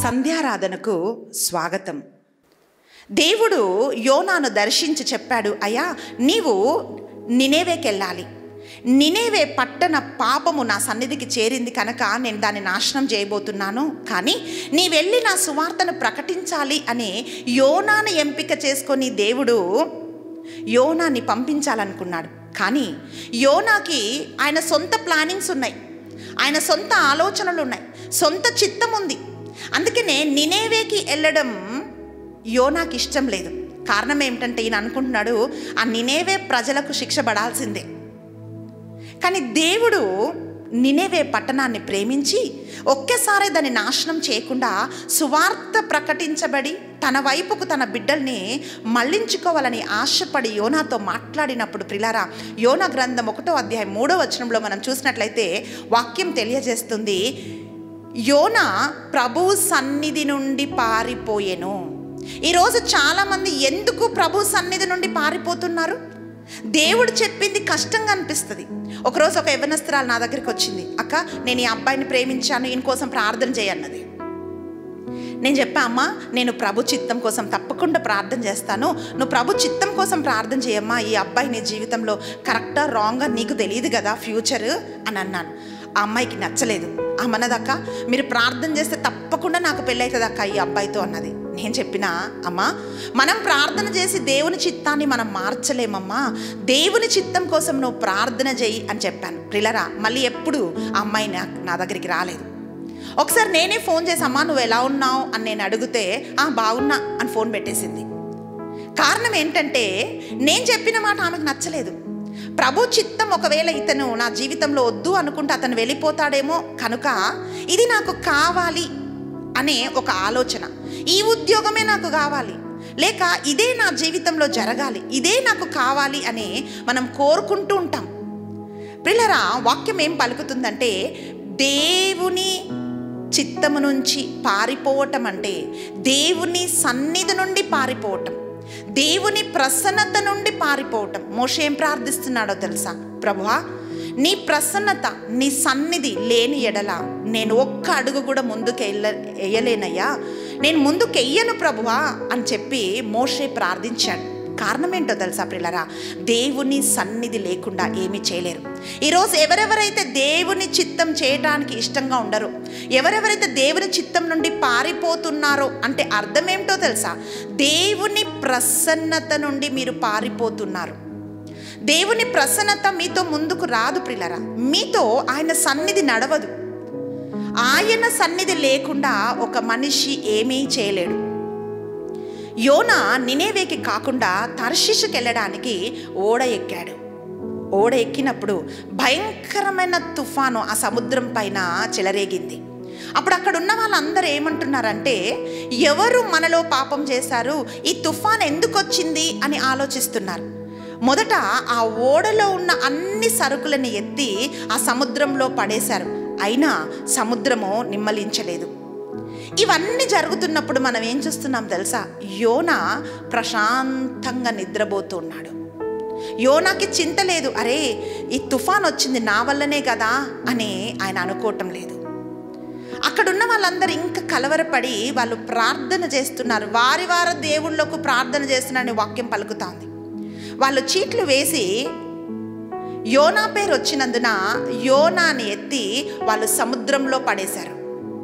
సంధ్యారాధనకు స్వాగతం దేవుడు యోనాను దర్శించి చెప్పాడు అయ్యా నీవు నినేవేకెళ్ళాలి నినేవే పట్టణ పాపము నా సన్నిధికి చేరింది కనుక నేను దాన్ని నాశనం చేయబోతున్నాను కానీ నీ వెళ్ళి నా సువార్తను ప్రకటించాలి అని యోనాను ఎంపిక చేసుకొని దేవుడు యోనాని పంపించాలనుకున్నాడు కానీ యోనాకి ఆయన సొంత ప్లానింగ్స్ ఉన్నాయి ఆయన సొంత ఆలోచనలు ఉన్నాయి సొంత చిత్తం ఉంది అందుకనే నినేవేకి వెళ్ళడం యోనాకి ఇష్టం లేదు కారణం ఏమిటంటే ఈయన అనుకుంటున్నాడు ఆ నినేవే ప్రజలకు శిక్ష పడాల్సిందే కానీ దేవుడు నినేవే పట్టణాన్ని ప్రేమించి ఒక్కసారి దాన్ని నాశనం చేయకుండా సువార్త ప్రకటించబడి తన వైపుకు తన బిడ్డల్ని మళ్ళించుకోవాలని ఆశపడి యోనాతో మాట్లాడినప్పుడు ప్రిలారా యోనా గ్రంథం ఒకటో అధ్యాయం మూడో వచనంలో మనం చూసినట్లయితే వాక్యం తెలియజేస్తుంది యోన ప్రభు సన్నిధి నుండి పారిపోయెను ఈరోజు చాలామంది ఎందుకు ప్రభు సన్నిధి నుండి పారిపోతున్నారు దేవుడు చెప్పింది కష్టంగా అనిపిస్తుంది ఒకరోజు ఒక యవనస్త్రాలు నా దగ్గరికి వచ్చింది అక్క నేను ఈ అబ్బాయిని ప్రేమించాను ఈయన కోసం ప్రార్థన చేయన్నది నేను చెప్పా అమ్మా నేను ప్రభు చిత్తం కోసం తప్పకుండా ప్రార్థన చేస్తాను నువ్వు ప్రభు చిత్తం కోసం ప్రార్థన చేయమ్మా ఈ అబ్బాయి నీ జీవితంలో కరెక్టా రాంగా నీకు తెలియదు కదా ఫ్యూచర్ అని అన్నాను ఆ అమ్మాయికి నచ్చలేదు అమ్మన్నదక్క మీరు ప్రార్థన చేస్తే తప్పకుండా నాకు పెళ్ళవుతుంది అక్క ఈ అబ్బాయితో అన్నది నేను చెప్పిన అమ్మా మనం ప్రార్థన చేసి దేవుని చిత్తాన్ని మనం మార్చలేమమ్మా దేవుని చిత్తం కోసం నువ్వు ప్రార్థన చేయి అని చెప్పాను ప్రిలరా మళ్ళీ ఎప్పుడు ఆ అమ్మాయి నా నా దగ్గరికి రాలేదు ఒకసారి నేనే ఫోన్ చేసి అమ్మా నువ్వు ఎలా ఉన్నావు అని నేను అడిగితే ఆ బాగున్నా అని ఫోన్ పెట్టేసింది కారణం ఏంటంటే నేను చెప్పిన మాట ఆమెకు నచ్చలేదు ప్రభు చిత్తం ఒకవేళ ఇతను నా జీవితంలో వద్దు అనుకుంటే అతను వెళ్ళిపోతాడేమో కనుక ఇది నాకు కావాలి అనే ఒక ఆలోచన ఈ ఉద్యోగమే నాకు కావాలి లేక ఇదే నా జీవితంలో జరగాలి ఇదే నాకు కావాలి అని మనం కోరుకుంటూ ఉంటాం ప్రిల్లరా వాక్యం ఏం పలుకుతుందంటే దేవుని చిత్తము నుంచి పారిపోవటం అంటే దేవుని సన్నిధి నుండి పారిపోవటం దేవుని ప్రసన్నత నుండి పారిపోవటం మోష ఏం ప్రార్థిస్తున్నాడో తెలుసా ప్రభువా నీ ప్రసన్నత నీ సన్నిధి లేని ఎడల నేను ఒక్క అడుగు కూడా ముందుకు వెళ్ళ వేయలేనయ్యా నేను ముందుకు వెయ్యను ప్రభువా అని చెప్పి మోషే ప్రార్థించాడు కారణం ఏంటో తెలుసా ప్రిల్లరా దేవుని సన్నిధి లేకుండా ఏమీ చేయలేరు ఈరోజు ఎవరెవరైతే దేవుని చిత్తం చేయటానికి ఇష్టంగా ఉండరు ఎవరెవరైతే దేవుని చిత్తం నుండి పారిపోతున్నారో అంటే అర్థం ఏమిటో తెలుసా దేవుని ప్రసన్నత నుండి మీరు పారిపోతున్నారు దేవుని ప్రసన్నత మీతో ముందుకు రాదు ప్రిలరా మీతో ఆయన సన్నిధి నడవదు ఆయన సన్నిధి లేకుండా ఒక మనిషి ఏమీ చేయలేడు యోన నినేవేకి కాకుండా తర్షిషుకి వెళ్ళడానికి ఓడ ఎక్కాడు ఓడ ఎక్కినప్పుడు భయంకరమైన తుఫాను ఆ సముద్రం పైన చెలరేగింది అప్పుడు అక్కడ ఉన్న వాళ్ళందరూ ఏమంటున్నారంటే ఎవరు మనలో పాపం చేశారు ఈ తుఫాన్ ఎందుకు వచ్చింది అని ఆలోచిస్తున్నారు మొదట ఆ ఓడలో ఉన్న అన్ని సరుకులను ఎత్తి ఆ సముద్రంలో పడేశారు అయినా సముద్రము నిమ్మలించలేదు ఇవన్నీ జరుగుతున్నప్పుడు మనం ఏం చూస్తున్నాం తెలుసా యోన ప్రశాంతంగా నిద్రపోతున్నాడు యోనాకి చింత లేదు అరే ఈ తుఫాన్ వచ్చింది నా వల్లనే కదా అని ఆయన అనుకోవటం లేదు అక్కడున్న వాళ్ళందరూ ఇంకా కలవరపడి వాళ్ళు ప్రార్థన చేస్తున్నారు వారి వారి దేవుళ్ళకు ప్రార్థన చేస్తున్నారని వాక్యం పలుకుతాంది వాళ్ళు చీట్లు వేసి యోనా పేరు వచ్చినందున యోనాని ఎత్తి వాళ్ళు సముద్రంలో పడేశారు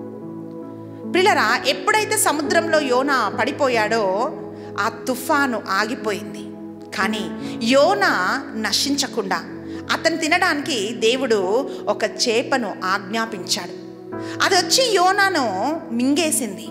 పిల్లరా ఎప్పుడైతే సముద్రంలో యోనా పడిపోయాడో ఆ తుఫాను ఆగిపోయింది కానీ యోన నశించకుండా అతను తినడానికి దేవుడు ఒక చేపను ఆజ్ఞాపించాడు అది వచ్చి యోనాను మింగేసింది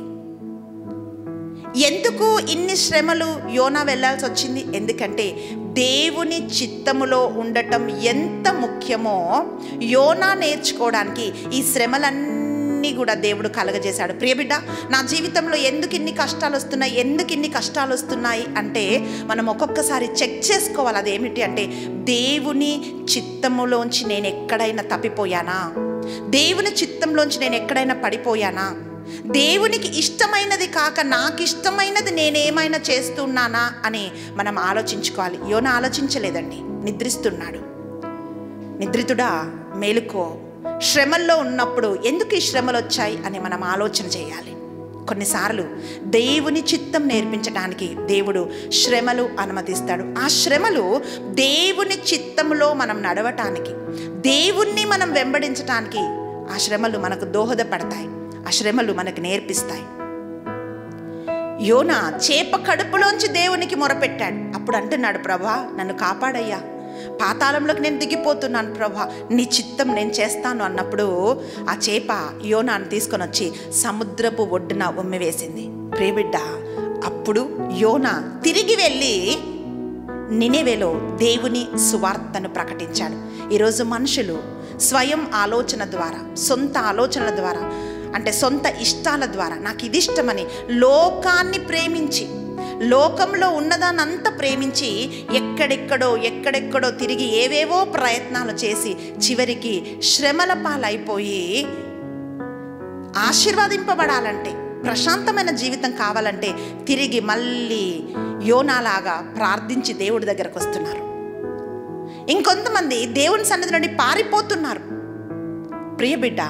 ఎందుకు ఇన్ని శ్రమలు యోనా వెళ్ళాల్సి వచ్చింది ఎందుకంటే దేవుని చిత్తములో ఉండటం ఎంత ముఖ్యమో యోనా నేర్చుకోవడానికి ఈ శ్రమలన్నీ కూడా దేవుడు కలగజేశాడు ప్రియబిడ్డ నా జీవితంలో ఎందుకు ఇన్ని కష్టాలు వస్తున్నాయి ఎందుకు ఇన్ని కష్టాలు వస్తున్నాయి అంటే మనం ఒక్కొక్కసారి చెక్ చేసుకోవాలి అదేమిటి అంటే దేవుని చిత్తములోంచి నేను ఎక్కడైనా తప్పిపోయానా దేవుని చిత్తంలోంచి నేను ఎక్కడైనా పడిపోయానా దేవునికి ఇష్టమైనది కాక నాకు ఇష్టమైనది నేనేమైనా చేస్తున్నానా అని మనం ఆలోచించుకోవాలి యోన ఆలోచించలేదండి నిద్రిస్తున్నాడు నిద్రితుడా మేలుకో శ్రమల్లో ఉన్నప్పుడు ఎందుకు ఈ శ్రమలు వచ్చాయి అని మనం ఆలోచన చేయాలి కొన్నిసార్లు దేవుని చిత్తం నేర్పించడానికి దేవుడు శ్రమలు అనుమతిస్తాడు ఆ శ్రమలు దేవుని చిత్తంలో మనం నడవటానికి దేవుణ్ణి మనం వెంబడించటానికి ఆ శ్రమలు మనకు దోహదపడతాయి ఆ శ్రమలు మనకు నేర్పిస్తాయి యోన చేప కడుపులోంచి దేవునికి మొరపెట్టాడు అప్పుడు అంటున్నాడు ప్రభా నన్ను కాపాడయ్యా పాతాళంలోకి నేను దిగిపోతున్నాను ప్రభా నీ చిత్తం నేను చేస్తాను అన్నప్పుడు ఆ చేప యోనాను తీసుకొని వచ్చి సముద్రపు ఒడ్డున ఉమ్మివేసింది ప్రియబిడ్డ అప్పుడు యోన తిరిగి వెళ్ళి నినేవేలో దేవుని సువార్తను ప్రకటించాడు ఈరోజు మనుషులు స్వయం ఆలోచన ద్వారా సొంత ఆలోచనల ద్వారా అంటే సొంత ఇష్టాల ద్వారా నాకు ఇది ఇష్టమని లోకాన్ని ప్రేమించి లోకంలో ఉన్నదానంతా ప్రేమించి ఎక్కడెక్కడో ఎక్కడెక్కడో తిరిగి ఏవేవో ప్రయత్నాలు చేసి చివరికి శ్రమల పాలైపోయి ఆశీర్వదింపబడాలంటే ప్రశాంతమైన జీవితం కావాలంటే తిరిగి మళ్ళీ యోనాలాగా ప్రార్థించి దేవుడి దగ్గరకు వస్తున్నారు ఇంకొంతమంది దేవుని సన్నిధి నుండి పారిపోతున్నారు ప్రియబిడ్డ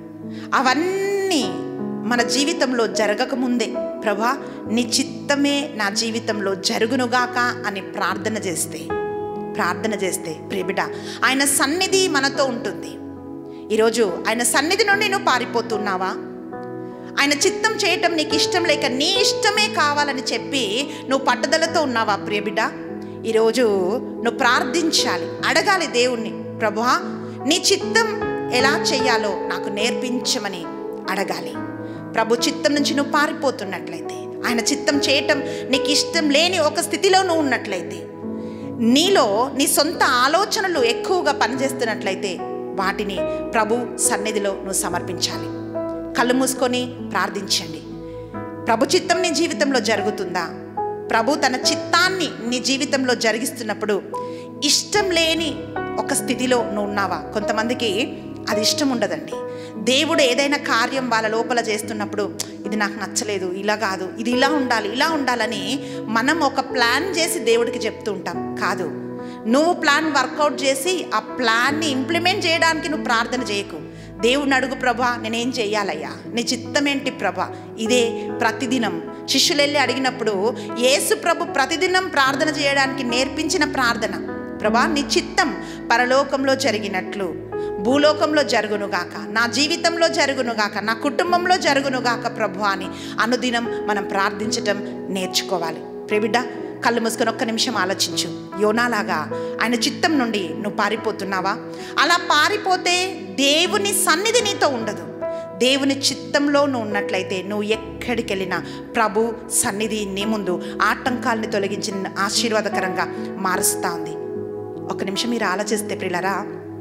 అవన్నీ మన జీవితంలో జరగకముందే ప్రభా నీ చిత్తమే నా జీవితంలో జరుగునుగాక అని ప్రార్థన చేస్తే ప్రార్థన చేస్తే ప్రియబిడ్డ ఆయన సన్నిధి మనతో ఉంటుంది ఈరోజు ఆయన సన్నిధి నుండి నువ్వు పారిపోతున్నావా ఆయన చిత్తం చేయటం నీకు ఇష్టం లేక నీ ఇష్టమే కావాలని చెప్పి నువ్వు పట్టుదలతో ఉన్నావా ప్రియబిడ్డ ఈరోజు నువ్వు ప్రార్థించాలి అడగాలి దేవుణ్ణి ప్రభువా నీ చిత్తం ఎలా చేయాలో నాకు నేర్పించమని అడగాలి ప్రభు చిత్తం నుంచి నువ్వు పారిపోతున్నట్లయితే ఆయన చిత్తం చేయటం నీకు ఇష్టం లేని ఒక స్థితిలో నువ్వు ఉన్నట్లయితే నీలో నీ సొంత ఆలోచనలు ఎక్కువగా పనిచేస్తున్నట్లయితే వాటిని ప్రభు సన్నిధిలో నువ్వు సమర్పించాలి కళ్ళు మూసుకొని ప్రార్థించండి ప్రభు చిత్తం నీ జీవితంలో జరుగుతుందా ప్రభు తన చిత్తాన్ని నీ జీవితంలో జరిగిస్తున్నప్పుడు ఇష్టం లేని ఒక స్థితిలో నువ్వు ఉన్నావా కొంతమందికి అది ఇష్టం ఉండదండి దేవుడు ఏదైనా కార్యం వాళ్ళ లోపల చేస్తున్నప్పుడు ఇది నాకు నచ్చలేదు ఇలా కాదు ఇది ఇలా ఉండాలి ఇలా ఉండాలని మనం ఒక ప్లాన్ చేసి దేవుడికి చెప్తూ ఉంటాం కాదు నువ్వు ప్లాన్ వర్కౌట్ చేసి ఆ ప్లాన్ని ఇంప్లిమెంట్ చేయడానికి నువ్వు ప్రార్థన చేయకు దేవుడిని అడుగు ప్రభా నేనేం చెయ్యాలయ్యా నీ చిత్తం ఏంటి ప్రభా ఇదే ప్రతిదినం శిష్యులు వెళ్ళి అడిగినప్పుడు యేసు ప్రభు ప్రతిదినం ప్రార్థన చేయడానికి నేర్పించిన ప్రార్థన ప్రభా నీ చిత్తం పరలోకంలో జరిగినట్లు భూలోకంలో జరుగునుగాక నా జీవితంలో జరుగునుగాక నా కుటుంబంలో జరుగునుగాక ప్రభు అని అనుదినం మనం ప్రార్థించటం నేర్చుకోవాలి ప్రేబిడ్డ కళ్ళు మూసుకొని ఒక్క నిమిషం ఆలోచించు యోనాలాగా ఆయన చిత్తం నుండి నువ్వు పారిపోతున్నావా అలా పారిపోతే దేవుని సన్నిధి నీతో ఉండదు దేవుని చిత్తంలో నువ్వు ఉన్నట్లయితే నువ్వు ఎక్కడికి వెళ్ళినా ప్రభు సన్నిధి నీ ముందు ఆటంకాల్ని తొలగించి ఆశీర్వాదకరంగా మారుస్తూ ఉంది ఒక నిమిషం మీరు ఆలోచిస్తే ప్రిలరా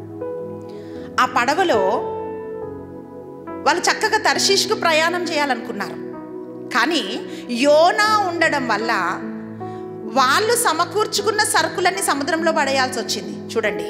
ఆ పడవలో వాళ్ళు చక్కగా తర్షీష్కు ప్రయాణం చేయాలనుకున్నారు కానీ యోనా ఉండడం వల్ల వాళ్ళు సమకూర్చుకున్న సరుకులన్నీ సముద్రంలో పడేయాల్సి వచ్చింది చూడండి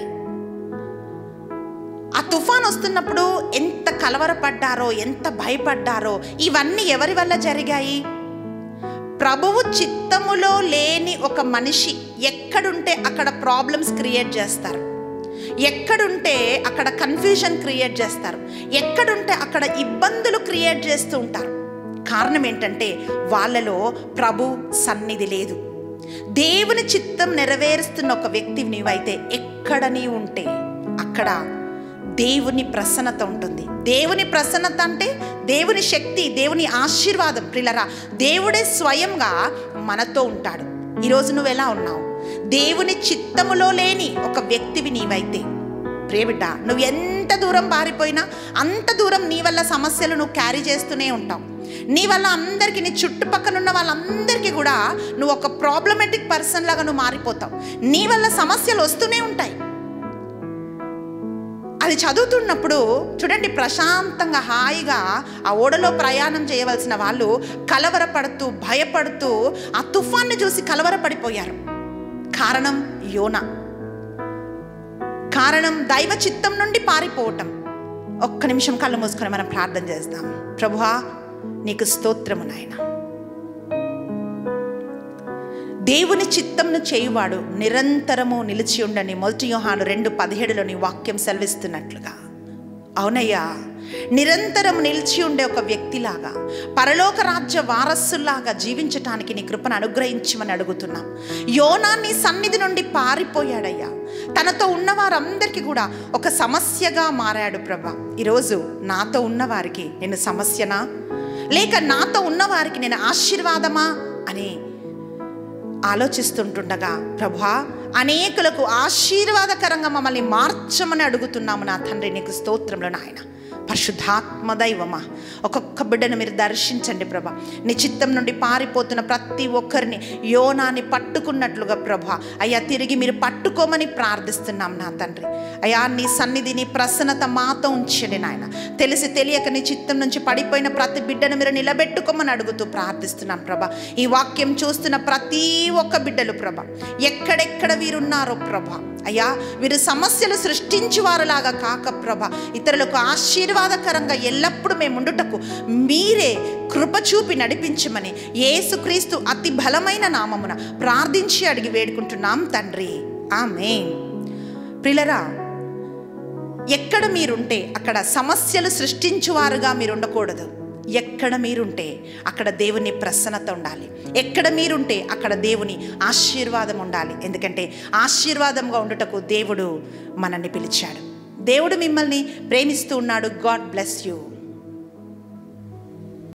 ఆ తుఫాన్ వస్తున్నప్పుడు ఎంత కలవరపడ్డారో ఎంత భయపడ్డారో ఇవన్నీ ఎవరి వల్ల జరిగాయి ప్రభువు చిత్తములో లేని ఒక మనిషి ఎక్కడుంటే అక్కడ ప్రాబ్లమ్స్ క్రియేట్ చేస్తారు ఎక్కడుంటే అక్కడ కన్ఫ్యూజన్ క్రియేట్ చేస్తారు ఎక్కడుంటే అక్కడ ఇబ్బందులు క్రియేట్ చేస్తూ ఉంటారు కారణం ఏంటంటే వాళ్ళలో ప్రభు సన్నిధి లేదు దేవుని చిత్తం నెరవేరుస్తున్న ఒక వ్యక్తి నీవైతే ఎక్కడ నీ ఉంటే అక్కడ దేవుని ప్రసన్నత ఉంటుంది దేవుని ప్రసన్నత అంటే దేవుని శక్తి దేవుని ఆశీర్వాదం ప్రిలరా దేవుడే స్వయంగా మనతో ఉంటాడు ఈరోజు నువ్వు ఎలా ఉన్నావు దేవుని చిత్తములో లేని ఒక వ్యక్తివి నీవైతే ప్రియబిడ్డ నువ్వు ఎంత దూరం పారిపోయినా అంత దూరం నీ వల్ల సమస్యలు నువ్వు క్యారీ చేస్తూనే ఉంటావు నీ వల్ల అందరికీ నీ చుట్టుపక్కల ఉన్న వాళ్ళందరికీ కూడా నువ్వు ఒక ప్రాబ్లమెటిక్ పర్సన్ లాగా నువ్వు మారిపోతావు నీ వల్ల సమస్యలు వస్తూనే ఉంటాయి అది చదువుతున్నప్పుడు చూడండి ప్రశాంతంగా హాయిగా ఆ ఓడలో ప్రయాణం చేయవలసిన వాళ్ళు కలవరపడుతూ భయపడుతూ ఆ తుఫాన్ని చూసి కలవరపడిపోయారు కారణం యోన కారణం దైవ చిత్తం నుండి పారిపోవటం ఒక్క నిమిషం కళ్ళు మూసుకొని మనం ప్రార్థన చేద్దాం ప్రభువా నీకు స్తోత్రము నాయనా దేవుని చిత్తంను చేయువాడు నిరంతరము నిలిచి ఉండని మొదటి యోహాను రెండు పదిహేడులోని వాక్యం సెలవిస్తున్నట్లుగా అవునయ్యా నిరంతరం నిలిచి ఉండే ఒక వ్యక్తిలాగా పరలోక రాజ్య వారసులాగా జీవించటానికి నీ కృపను అనుగ్రహించమని అడుగుతున్నాం యోనాన్ని సన్నిధి నుండి పారిపోయాడయ్యా తనతో ఉన్న వారందరికీ కూడా ఒక సమస్యగా మారాడు ప్రభా ఈరోజు నాతో ఉన్నవారికి నేను సమస్యనా లేక నాతో ఉన్నవారికి నేను ఆశీర్వాదమా అని ఆలోచిస్తుంటుండగా ప్రభా అనేకులకు ఆశీర్వాదకరంగా మమ్మల్ని మార్చమని అడుగుతున్నాము నా తండ్రి నీకు స్తోత్రంలో నాయన పరిశుద్ధాత్మ దైవమా ఒక్కొక్క బిడ్డను మీరు దర్శించండి ప్రభా నీ చిత్తం నుండి పారిపోతున్న ప్రతి ఒక్కరిని యోనాన్ని పట్టుకున్నట్లుగా ప్రభా అయ్యా తిరిగి మీరు పట్టుకోమని ప్రార్థిస్తున్నాం నా తండ్రి అయ్యా నీ సన్నిధి నీ ప్రసన్నత మాతో ఉంచండి నాయన తెలిసి తెలియక నీ చిత్తం నుంచి పడిపోయిన ప్రతి బిడ్డను మీరు నిలబెట్టుకోమని అడుగుతూ ప్రార్థిస్తున్నాం ప్రభా ఈ వాక్యం చూస్తున్న ప్రతి ఒక్క బిడ్డలు ప్రభా ఎక్కడెక్కడ వీరున్నారో ప్రభా అయ్యా వీరు సమస్యలు సృష్టించువారులాగా కాక ప్రభ ఇతరులకు ఆశీర్వాదకరంగా ఎల్లప్పుడూ మేము ఉండుటకు మీరే కృప చూపి నడిపించమని యేసుక్రీస్తు అతి బలమైన నామమున ప్రార్థించి అడిగి వేడుకుంటున్నాం తండ్రి ఆమేన్ ప్రిలరా ఎక్కడ మీరుంటే అక్కడ సమస్యలు సృష్టించువారుగా మీరు ఉండకూడదు ఎక్కడ మీరుంటే అక్కడ దేవుని ప్రసన్నత ఉండాలి ఎక్కడ మీరుంటే అక్కడ దేవుని ఆశీర్వాదం ఉండాలి ఎందుకంటే ఆశీర్వాదంగా ఉండుటకు దేవుడు మనల్ని పిలిచాడు దేవుడు మిమ్మల్ని ప్రేమిస్తూ ఉన్నాడు గాడ్ బ్లెస్ యూ